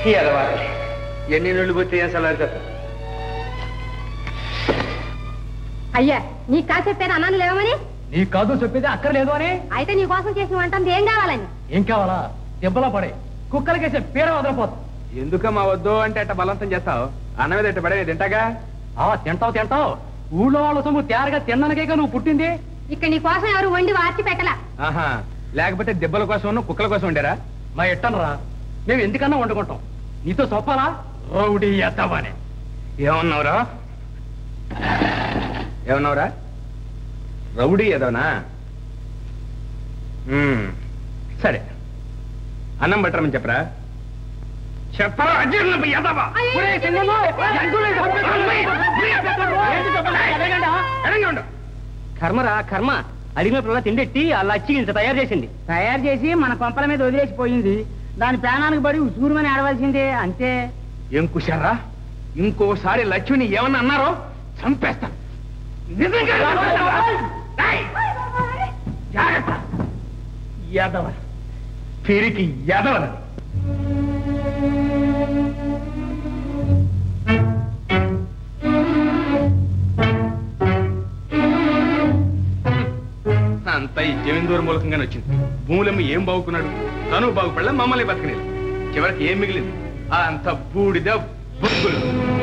ఎదవాలి ఎన్ని నీళ్లు పోతే ఏం సలారు కదా అయ్యా నీ కాదు చెప్పేది అన్నాను లేవమని నీకు కాదు చెప్పేది అక్కర్లేదు అని అయితే నీ కోసం చేసిన వంట ఏం కావాలని ఏం కావాలా దెబ్బలా పడే కుక్కలకేసే పీడ వదలపోతుంది ఎందుకమ్మా వద్దు అంటే అట్ట బలవంతం చేస్తావు అన్న మీద ఇట్ట పడేది తింటాగా ఆ తింటావు తింటావు ఊళ్ళో వాళ్ళ సొమ్ము తేరగా తిన్ననకేగా నువ్వు పుట్టింది ఇక్కడ నీ కోసం ఎవరు వండి వార్చి పెట్టలా ఆహా లేకపోతే దెబ్బల కోసం కుక్కల కోసం ఉండేరా మా ఇట్టనరా మేము ఎందుకన్నా వండుకుంటాం నీతో చొప్పాలా రౌడీ ఎత్తమని ఏమన్నావురా ఏమన్నావురా రౌడీ ఏదోనా మ్మ్. సరే అన్నం పెట్టరమని చెప్పరా చెప్పరా అజీర్ణపు ఎదవా. ఒరేయ్ సింగమా, ఎందులో ఇది? ఎడంగా ఉండు. కర్మరా కర్మ అడిగినప్పుడు తిండెట్టి అలా అచ్చి ఇంత తయారు చేసింది తయారు చేసి మన కొంపల మీద వదిలేసిపోయింది దాని ప్రాణానికి పడి ఉసూరుమని ఆడవలసిందే అంతే ఏం కుషారా ఇంకోసారి లక్ష్మిని ఏమన్నా అన్నారో చంపేస్తాను నిజంగా ఏయ్! జాగ్రత్త యాదవ పిరికి యాదవన అంతా ఈ జమీందూరు మూలకంగానే వచ్చింది భూములమ్మ ఏం బాగుకున్నాడు తను బాగుపడలే మమ్మల్ని బతకలేదు చివరికి ఏం మిగిలింది ఆ అంత బూడిద బొగ్గులు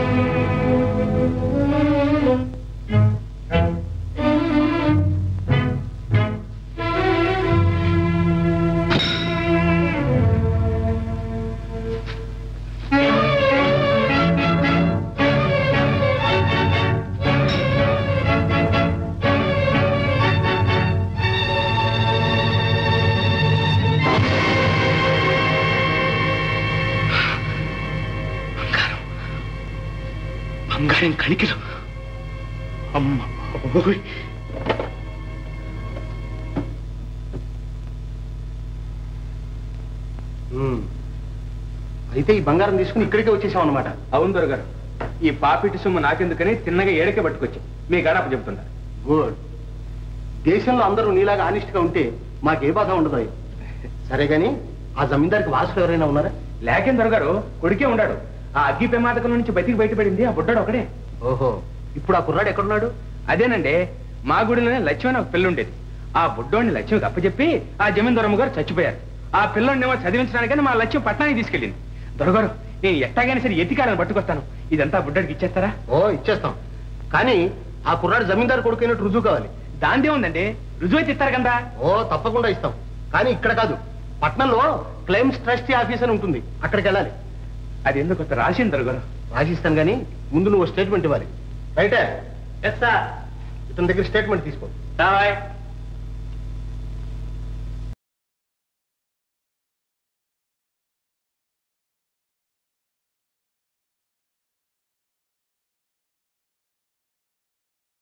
బంగారం కణికలు అమ్మ ఓయ్. అయితే ఈ బంగారం తీసుకుని ఇక్కడికే వచ్చేసాం అనమాట అవును దొరగారు ఈ పాపిటి సొమ్ము నాకెందుకని తిన్నగా ఏడకే పట్టుకొచ్చి మీ గడప చెప్తున్నా గుడ్ దేశంలో అందరూ నీలాగా ఆనిస్ట్ గా ఉంటే మాకే బాధ ఉండదు సరే గాని ఆ జమీందారికి వారసులు ఎవరైనా ఉన్నారా లేకేం దొరగారు కొడుకే ఉన్నాడు ఆ అగ్గి ప్రమాదకం నుంచి బతికి బయటపడింది ఆ బుడ్డాడు ఒకడే ఓహో ఇప్పుడు ఆ కుర్రాడు ఎక్కడున్నాడు అదేనండి మా గుడిలోనే లక్ష్మి అని ఒక పిల్ల ఉండేది ఆ బుడ్డోడిని లక్ష్మికి అప్పచెప్పి ఆ జమీందరమ్మ గారు చచ్చిపోయారు ఆ పిల్లోడినేమో చదివించడానికని మా లక్ష్యం పట్టణానికి తీసుకెళ్ళింది దొరగారు నేను ఎట్టాగైనా సరే ఎత్తికారని పట్టుకొస్తాను ఇదంతా బుడ్డడికి ఇచ్చేస్తారా ఓ ఇచ్చేస్తాం కానీ ఆ కుర్రాడు జమీందారు కొడుకైనట్టు రుజువు కావాలి దాందే ఉందండి రుజువైతే ఇస్తారు కదా ఓ తప్పకుండా ఇస్తాం కానీ ఇక్కడ కాదు పట్నంలో క్లెయిమ్స్ ట్రస్టీ ఆఫీస్ అని ఉంటుంది అక్కడికి వెళ్ళాలి అది ఎందుకు కొత్త రాసింది దొరగారు రాసిస్తాను కానీ ముందు నువ్వు స్టేట్మెంట్ ఇవ్వాలి రైటే ఇతని దగ్గర స్టేట్మెంట్ తీసుకో రావాయ్